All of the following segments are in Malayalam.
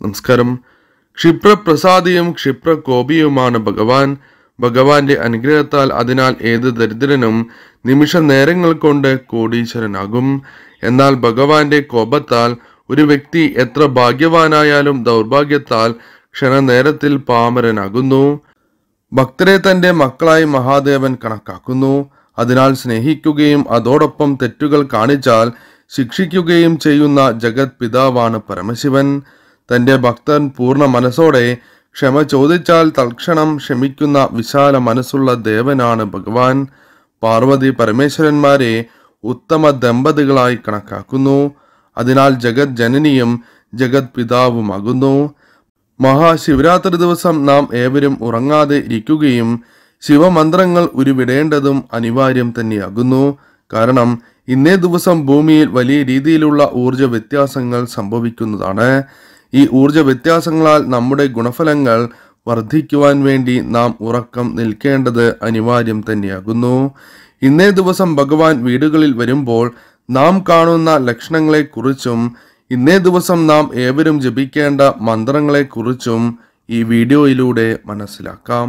നമസ്കാരം ക്ഷിപ്രപ്രസാദിയും ക്ഷിപ്രകോപിയുമാണ് ഭഗവാൻ ഭഗവാന്റെ അനുഗ്രഹത്താൽ അതിനാൽ ഏത് ദരിദ്രനും നിമിഷ നേരങ്ങൾ കൊണ്ട് കോടീശ്വരനാകും എന്നാൽ ഭഗവാന്റെ കോപത്താൽ ഒരു വ്യക്തി എത്ര ഭാഗ്യവാനായാലും ദൗർഭാഗ്യത്താൽ ക്ഷണനേരത്തിൽ പാമരനാകുന്നു ഭക്തരെ തന്റെ മക്കളായി മഹാദേവൻ കണക്കാക്കുന്നു അതിനാൽ സ്നേഹിക്കുകയും അതോടൊപ്പം തെറ്റുകൾ കാണിച്ചാൽ ശിക്ഷിക്കുകയും ചെയ്യുന്ന ജഗത് പിതാവാണ് പരമശിവൻ തന്റെ ഭക്തൻ പൂർണ്ണ മനസ്സോടെ ക്ഷമ ചോദിച്ചാൽ തൽക്ഷണം ക്ഷമിക്കുന്ന വിശാല മനസ്സുള്ള ദേവനാണ് ഭഗവാൻ പാർവതി പരമേശ്വരന്മാരെ ഉത്തമ ദമ്പതികളായി കണക്കാക്കുന്നു അതിനാൽ ജഗത് ജനനിയും ജഗത് പിതാവുമാകുന്നു മഹാശിവരാത്രി ദിവസം നാം ഏവരും ഉറങ്ങാതെ ഇരിക്കുകയും ശിവമന്ത്രങ്ങൾ ഉരുവിടേണ്ടതും അനിവാര്യം തന്നെയാകുന്നു കാരണം ഇന്നേ ദിവസം ഭൂമിയിൽ വലിയ രീതിയിലുള്ള ഊർജ വ്യത്യാസങ്ങൾ സംഭവിക്കുന്നതാണ് ഈ ഊർജ വ്യത്യാസങ്ങളാൽ നമ്മുടെ ഗുണഫലങ്ങൾ വർദ്ധിക്കുവാൻ വേണ്ടി നാം ഉറക്കം നിൽക്കേണ്ടത് അനിവാര്യം തന്നെയാകുന്നു ഇന്നേ ദിവസം ഭഗവാൻ വീടുകളിൽ വരുമ്പോൾ നാം കാണുന്ന ലക്ഷണങ്ങളെക്കുറിച്ചും ഇന്നേ ദിവസം നാം ഏവരും ജപിക്കേണ്ട മന്ത്രങ്ങളെക്കുറിച്ചും ഈ വീഡിയോയിലൂടെ മനസ്സിലാക്കാം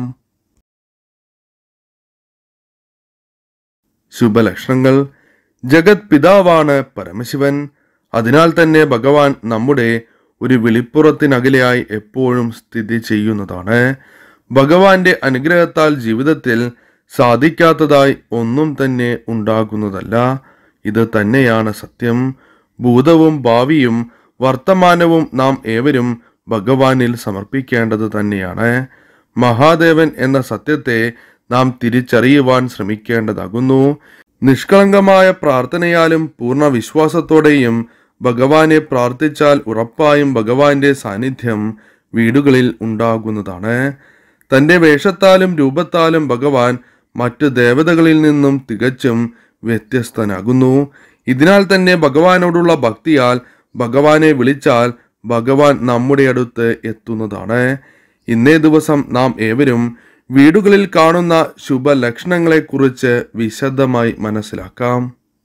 ശുഭലക്ഷണങ്ങൾ ജഗത് പിതാവാണ് പരമശിവൻ അതിനാൽ തന്നെ ഭഗവാൻ നമ്മുടെ ഒരു വിളിപ്പുറത്തിനകലെയായി എപ്പോഴും സ്ഥിതി ചെയ്യുന്നതാണ് ഭഗവാന്റെ അനുഗ്രഹത്താൽ ജീവിതത്തിൽ സാധിക്കാത്തതായി ഒന്നും തന്നെ ഉണ്ടാകുന്നതല്ല ഇത് തന്നെയാണ് സത്യം ഭൂതവും ഭാവിയും വർത്തമാനവും നാം ഏവരും ഭഗവാനിൽ സമർപ്പിക്കേണ്ടത് തന്നെയാണ് മഹാദേവൻ എന്ന സത്യത്തെ നാം തിരിച്ചറിയുവാൻ ശ്രമിക്കേണ്ടതാകുന്നു നിഷ്കളങ്കമായ പ്രാർത്ഥനയാലും പൂർണ്ണ വിശ്വാസത്തോടെയും ഭഗവാനെ പ്രാർത്ഥിച്ചാൽ ഉറപ്പായും ഭഗവാന്റെ സാന്നിധ്യം വീടുകളിൽ ഉണ്ടാകുന്നതാണ് തന്റെ വേഷത്താലും രൂപത്താലും ഭഗവാൻ മറ്റു ദേവതകളിൽ നിന്നും തികച്ചും വ്യത്യസ്തനാകുന്നു ഇതിനാൽ തന്നെ ഭഗവാനോടുള്ള ഭക്തിയാൽ ഭഗവാനെ വിളിച്ചാൽ ഭഗവാൻ നമ്മുടെ അടുത്ത് എത്തുന്നതാണ് ഇന്നേ ദിവസം നാം ഏവരും വീടുകളിൽ കാണുന്ന ശുഭലക്ഷണങ്ങളെക്കുറിച്ച് വിശദമായി മനസ്സിലാക്കാം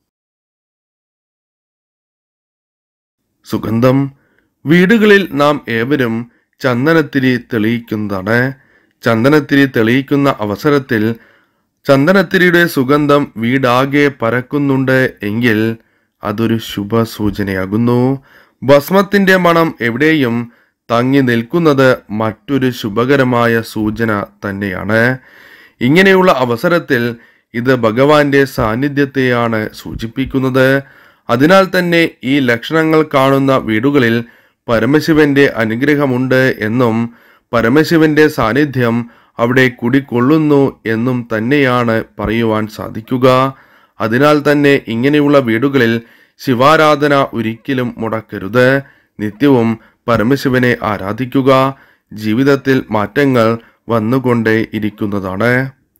സുഗന്ധം വീടുകളിൽ നാം ഏവരും ചന്ദനത്തിരി തെളിയിക്കുന്നതാണ് ചന്ദനത്തിരി തെളിയിക്കുന്ന അവസരത്തിൽ ചന്ദനത്തിരിയുടെ സുഗന്ധം വീടാകെ പരക്കുന്നുണ്ട് എങ്കിൽ അതൊരു ശുഭ സൂചനയാകുന്നു ഭസ്മത്തിന്റെ മണം എവിടെയും തങ്ങി നിൽക്കുന്നത് മറ്റൊരു ശുഭകരമായ സൂചന തന്നെയാണ് ഇങ്ങനെയുള്ള അവസരത്തിൽ ഇത് ഭഗവാന്റെ സാന്നിധ്യത്തെയാണ് സൂചിപ്പിക്കുന്നത് അതിനാൽ തന്നെ ഈ ലക്ഷണങ്ങൾ കാണുന്ന വീടുകളിൽ പരമശിവന്റെ അനുഗ്രഹമുണ്ട് എന്നും പരമശിവന്റെ സാന്നിധ്യം അവിടെ കുടികൊള്ളുന്നു എന്നും തന്നെയാണ് പറയുവാൻ സാധിക്കുക അതിനാൽ തന്നെ ഇങ്ങനെയുള്ള വീടുകളിൽ ശിവാരാധന ഒരിക്കലും മുടക്കരുത് നിത്യവും പരമശിവനെ ആരാധിക്കുക ജീവിതത്തിൽ മാറ്റങ്ങൾ വന്നുകൊണ്ടേ ഇരിക്കുന്നതാണ്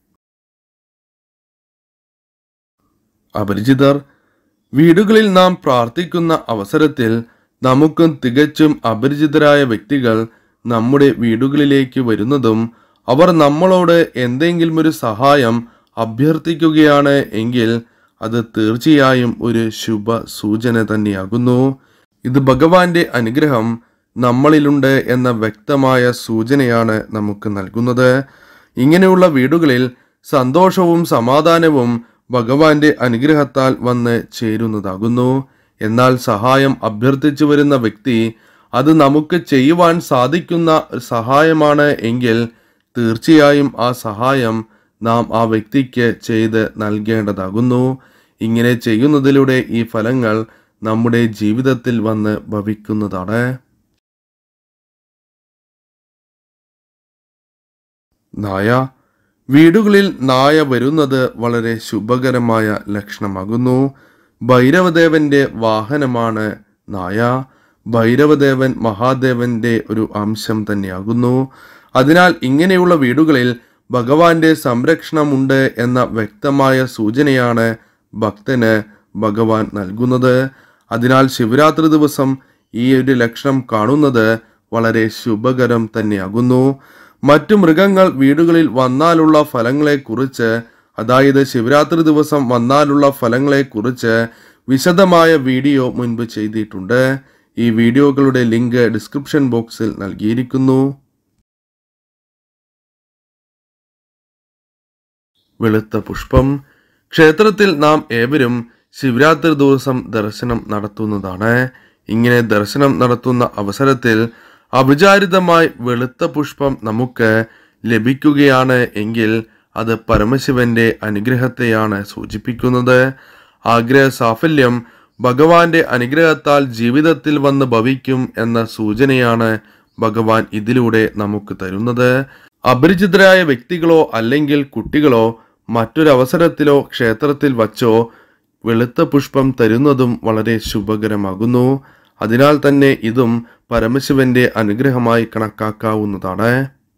അപരിചിതർ വീടുകളിൽ നാം പ്രാർത്ഥിക്കുന്ന അവസരത്തിൽ നമുക്കും തികച്ചും അപരിചിതരായ വ്യക്തികൾ നമ്മുടെ വീടുകളിലേക്ക് വരുന്നതും അവർ നമ്മളോട് എന്തെങ്കിലും ഒരു സഹായം അഭ്യർത്ഥിക്കുകയാണ് എങ്കിൽ അത് തീർച്ചയായും ഒരു ശുഭ സൂചന തന്നെയാകുന്നു ഇത് ഭഗവാന്റെ അനുഗ്രഹം നമ്മളിലുണ്ട് എന്ന വ്യക്തമായ സൂചനയാണ് നമുക്ക് നൽകുന്നത് ഇങ്ങനെയുള്ള വീടുകളിൽ സന്തോഷവും സമാധാനവും ഭഗവാന്റെ അനുഗ്രഹത്താൽ വന്ന് ചേരുന്നതാകുന്നു എന്നാൽ സഹായം അഭ്യർത്ഥിച്ചു വരുന്ന വ്യക്തി അത് നമുക്ക് ചെയ്യുവാൻ സാധിക്കുന്ന സഹായമാണ് എങ്കിൽ തീർച്ചയായും ആ സഹായം നാം ആ വ്യക്തിക്ക് ചെയ്ത് നൽകേണ്ടതാകുന്നു ഇങ്ങനെ ചെയ്യുന്നതിലൂടെ ഈ ഫലങ്ങൾ നമ്മുടെ ജീവിതത്തിൽ വന്ന് ഭവിക്കുന്നതാണ് നായ വീടുകളിൽ നായ വരുന്നത് വളരെ ശുഭകരമായ ലക്ഷണമാകുന്നു ഭൈരവദേവന്റെ വാഹനമാണ് നായ ഭൈരവദേവൻ മഹാദേവന്റെ ഒരു അംശം തന്നെയാകുന്നു അതിനാൽ ഇങ്ങനെയുള്ള വീടുകളിൽ ഭഗവാന്റെ സംരക്ഷണമുണ്ട് എന്ന വ്യക്തമായ സൂചനയാണ് ഭക്തന് ഭഗവാൻ നൽകുന്നത് അതിനാൽ ശിവരാത്രി ദിവസം ഈ ഒരു ലക്ഷണം കാണുന്നത് വളരെ ശുഭകരം തന്നെയാകുന്നു മറ്റു മൃഗങ്ങൾ വീടുകളിൽ വന്നാലുള്ള ഫലങ്ങളെക്കുറിച്ച് അതായത് ശിവരാത്രി ദിവസം വന്നാലുള്ള ഫലങ്ങളെക്കുറിച്ച് വിശദമായ വീഡിയോ മുൻപ് ചെയ്തിട്ടുണ്ട് ഈ വീഡിയോകളുടെ ലിങ്ക് ഡിസ്ക്രിപ്ഷൻ ബോക്സിൽ നൽകിയിരിക്കുന്നു വെളുത്ത പുഷ്പം ക്ഷേത്രത്തിൽ നാം ഏവരും ശിവരാത്രി ദിവസം ദർശനം നടത്തുന്നതാണ് ഇങ്ങനെ ദർശനം നടത്തുന്ന അവസരത്തിൽ അവിചാരിതമായി വെളുത്ത പുഷ്പം നമുക്ക് ലഭിക്കുകയാണ് എങ്കിൽ അത് പരമശിവന്റെ അനുഗ്രഹത്തെയാണ് സൂചിപ്പിക്കുന്നത് ആഗ്രഹ സാഫല്യം ഭഗവാന്റെ അനുഗ്രഹത്താൽ ജീവിതത്തിൽ വന്ന് ഭവിക്കും എന്ന സൂചനയാണ് ഭഗവാൻ ഇതിലൂടെ നമുക്ക് തരുന്നത് അപരിചിതരായ വ്യക്തികളോ അല്ലെങ്കിൽ കുട്ടികളോ മറ്റൊരവസരത്തിലോ ക്ഷേത്രത്തിൽ വച്ചോ വെളുത്ത പുഷ്പം തരുന്നതും വളരെ ശുഭകരമാകുന്നു അതിനാൽ തന്നെ ഇതും പരമശിവന്റെ അനുഗ്രഹമായി കണക്കാക്കാവുന്നതാണ്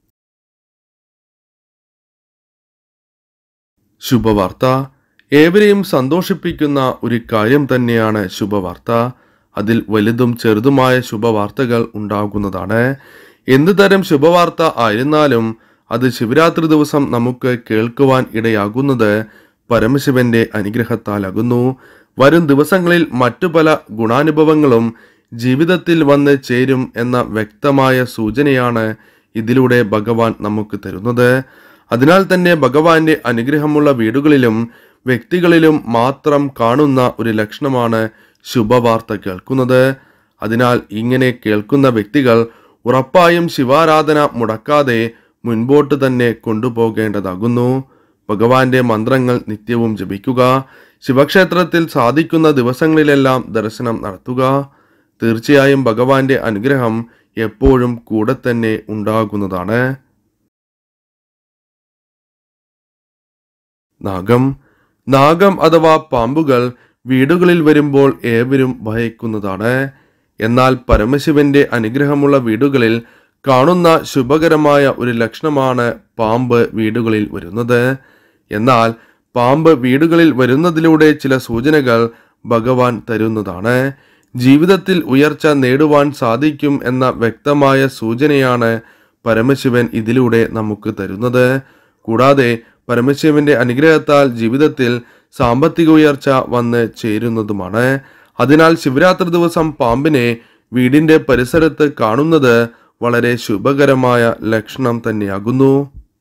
ശുഭവാർത്ത ഏവരെയും സന്തോഷിപ്പിക്കുന്ന ഒരു കാര്യം തന്നെയാണ് ശുഭവാർത്ത അതിൽ വലുതും ചെറുതുമായ ശുഭവാർത്തകൾ ഉണ്ടാകുന്നതാണ് എന്തു തരം ശുഭവാർത്ത ആയിരുന്നാലും അത് ശിവരാത്രി ദിവസം നമുക്ക് കേൾക്കുവാൻ ഇടയാകുന്നത് പരമശിവന്റെ അനുഗ്രഹത്താലാകുന്നു വരും ദിവസങ്ങളിൽ മറ്റു പല ഗുണാനുഭവങ്ങളും ജീവിതത്തിൽ വന്ന് ചേരും എന്ന വ്യക്തമായ സൂചനയാണ് ഇതിലൂടെ ഭഗവാൻ നമുക്ക് തരുന്നത് അതിനാൽ തന്നെ ഭഗവാന്റെ അനുഗ്രഹമുള്ള വീടുകളിലും വ്യക്തികളിലും മാത്രം കാണുന്ന ഒരു ലക്ഷണമാണ് ശുഭവാർത്ത കേൾക്കുന്നത് അതിനാൽ ഇങ്ങനെ കേൾക്കുന്ന വ്യക്തികൾ ഉറപ്പായും ശിവാരാധന മുടക്കാതെ മുൻപോട്ട് തന്നെ കൊണ്ടുപോകേണ്ടതാകുന്നു ഭഗവാന്റെ മന്ത്രങ്ങൾ നിത്യവും ജപിക്കുക ശിവക്ഷേത്രത്തിൽ സാധിക്കുന്ന ദിവസങ്ങളിലെല്ലാം ദർശനം നടത്തുക തീർച്ചയായും ഭഗവാന്റെ അനുഗ്രഹം എപ്പോഴും കൂടെ തന്നെ ഉണ്ടാകുന്നതാണ് നാഗം നാഗം അഥവാ പാമ്പുകൾ വീടുകളിൽ വരുമ്പോൾ ഏവരും ഭയക്കുന്നതാണ് എന്നാൽ പരമശിവന്റെ അനുഗ്രഹമുള്ള വീടുകളിൽ കാണുന്ന ശുഭകരമായ ഒരു ലക്ഷണമാണ് പാമ്പ് വീടുകളിൽ വരുന്നത് എന്നാൽ പാമ്പ് വീടുകളിൽ വരുന്നതിലൂടെ ചില സൂചനകൾ ഭഗവാൻ തരുന്നതാണ് ജീവിതത്തിൽ ഉയർച്ച നേടുവാൻ സാധിക്കും എന്ന വ്യക്തമായ സൂചനയാണ് പരമശിവൻ ഇതിലൂടെ നമുക്ക് തരുന്നത് കൂടാതെ പരമശിവന്റെ അനുഗ്രഹത്താൽ ജീവിതത്തിൽ സാമ്പത്തിക ഉയർച്ച വന്ന് ചേരുന്നതുമാണ് അതിനാൽ ശിവരാത്രി ദിവസം പാമ്പിനെ വീടിന്റെ പരിസരത്ത് കാണുന്നത് വളരെ ശുഭകരമായ ലക്ഷണം തന്നെയാകുന്നു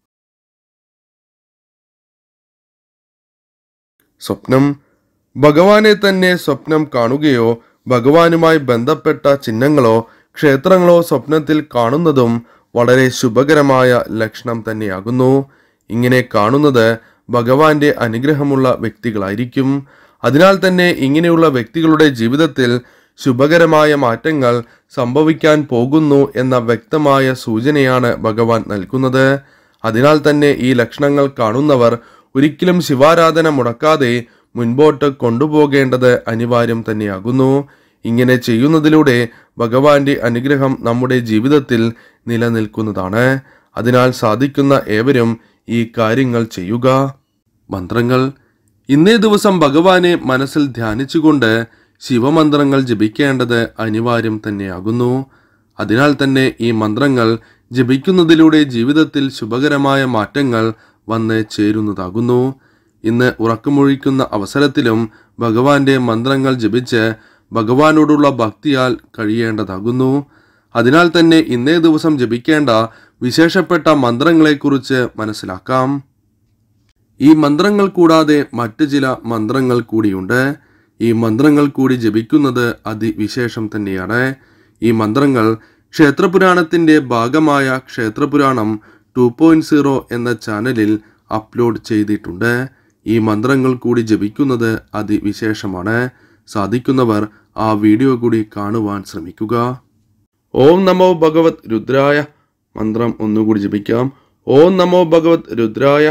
സ്വപ്നം ഭഗവാനെ തന്നെ സ്വപ്നം കാണുകയോ ഭഗവാനുമായി ബന്ധപ്പെട്ട ചിഹ്നങ്ങളോ ക്ഷേത്രങ്ങളോ സ്വപ്നത്തിൽ കാണുന്നതും വളരെ ശുഭകരമായ ലക്ഷണം തന്നെയാകുന്നു ഇങ്ങനെ കാണുന്നത് ഭഗവാന്റെ അനുഗ്രഹമുള്ള വ്യക്തികളായിരിക്കും അതിനാൽ തന്നെ ഇങ്ങനെയുള്ള വ്യക്തികളുടെ ജീവിതത്തിൽ ശുഭകരമായ മാറ്റങ്ങൾ സംഭവിക്കാൻ പോകുന്നു എന്ന വ്യക്തമായ സൂചനയാണ് ഭഗവാൻ നൽകുന്നത് അതിനാൽ തന്നെ ഈ ലക്ഷണങ്ങൾ കാണുന്നവർ ഒരിക്കലും ശിവാരാധന മുടക്കാതെ മുൻപോട്ട് കൊണ്ടുപോകേണ്ടത് അനിവാര്യം തന്നെയാകുന്നു ഇങ്ങനെ ചെയ്യുന്നതിലൂടെ ഭഗവാന്റെ അനുഗ്രഹം നമ്മുടെ ജീവിതത്തിൽ നിലനിൽക്കുന്നതാണ് അതിനാൽ സാധിക്കുന്ന ഏവരും ഈ കാര്യങ്ങൾ ചെയ്യുക മന്ത്രങ്ങൾ ഇന്നേ ദിവസം ഭഗവാനെ മനസ്സിൽ ധ്യാനിച്ചുകൊണ്ട് ശിവമന്ത്രങ്ങൾ ജപിക്കേണ്ടത് അനിവാര്യം തന്നെയാകുന്നു അതിനാൽ തന്നെ ഈ മന്ത്രങ്ങൾ ജപിക്കുന്നതിലൂടെ ജീവിതത്തിൽ ശുഭകരമായ മാറ്റങ്ങൾ വന്ന് ചേരുന്നതാകുന്നു ഇന്ന് ഉറക്കമൊഴിക്കുന്ന അവസരത്തിലും ഭഗവാന്റെ മന്ത്രങ്ങൾ ജപിച്ച് ഭഗവാനോടുള്ള ഭക്തിയാൽ കഴിയേണ്ടതാകുന്നു അതിനാൽ തന്നെ ഇന്നേ ദിവസം ജപിക്കേണ്ട വിശേഷപ്പെട്ട മന്ത്രങ്ങളെക്കുറിച്ച് മനസ്സിലാക്കാം ഈ മന്ത്രങ്ങൾ കൂടാതെ മറ്റ് ചില മന്ത്രങ്ങൾ കൂടിയുണ്ട് ഈ മന്ത്രങ്ങൾ കൂടി ജപിക്കുന്നത് അതിവിശേഷം തന്നെയാണ് ഈ മന്ത്രങ്ങൾ ക്ഷേത്രപുരാണത്തിന്റെ ഭാഗമായ ക്ഷേത്രപുരാണം ടു പോയിന്റ് സീറോ എന്ന ചാനലിൽ അപ്ലോഡ് ചെയ്തിട്ടുണ്ട് ഈ മന്ത്രങ്ങൾ കൂടി ജപിക്കുന്നത് അതിവിശേഷമാണ് സാധിക്കുന്നവർ ആ വീഡിയോ കൂടി കാണുവാൻ ശ്രമിക്കുക ഓം നമോ ഭഗവത് രുദ്രായ മന്ത്രം ഒന്നുകൂടി ജപിക്കാം ഓം നമോ ഭഗവത് രുദ്രായ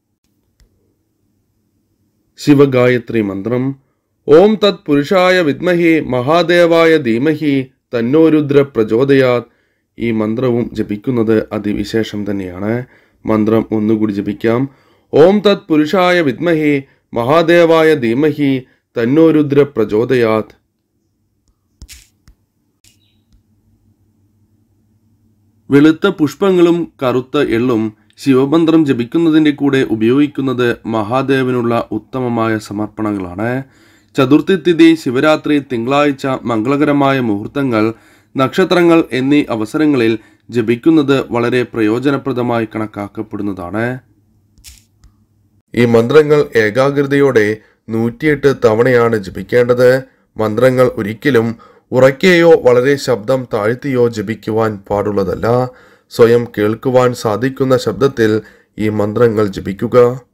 ശിവഗായത്രി മന്ത്രം ഓം തത് പുരുഷായ വിദ്മഹി മഹാദേവായ ധീമഹി തന്നോ രുദ്ര പ്രചോദയാത് ഈ മന്ത്രവും ജപിക്കുന്നത് അതിവിശേഷം തന്നെയാണ് മന്ത്രം ഒന്നുകൂടി ജപിക്കാം ഓം തത് പുരുഷായ വിദ്മഹി മഹാദേവായ ധീമഹി തന്നോ രുദ്ര പ്രചോദയാത് വെളുത്ത പുഷ്പങ്ങളും കറുത്ത എള്ളും ശിവമന്ത്രം ജപിക്കുന്നതിൻ്റെ കൂടെ ഉപയോഗിക്കുന്നത് മഹാദേവനുള്ള ഉത്തമമായ സമർപ്പണങ്ങളാണ് ചതുർത്ഥി തിഥി ശിവരാത്രി തിങ്കളാഴ്ച മംഗളകരമായ മുഹൂർത്തങ്ങൾ നക്ഷത്രങ്ങൾ എന്നീ അവസരങ്ങളിൽ ജപിക്കുന്നത് വളരെ പ്രയോജനപ്രദമായി കണക്കാക്കപ്പെടുന്നതാണ് ഈ മന്ത്രങ്ങൾ ഏകാഗ്രതയോടെ നൂറ്റിയെട്ട് തവണയാണ് ജപിക്കേണ്ടത് മന്ത്രങ്ങൾ ഒരിക്കലും ഉറക്കെയോ വളരെ ശബ്ദം താഴ്ത്തിയോ ജപിക്കുവാൻ പാടുള്ളതല്ല സ്വയം കേൾക്കുവാൻ സാധിക്കുന്ന ശബ്ദത്തിൽ ഈ മന്ത്രങ്ങൾ ജപിക്കുക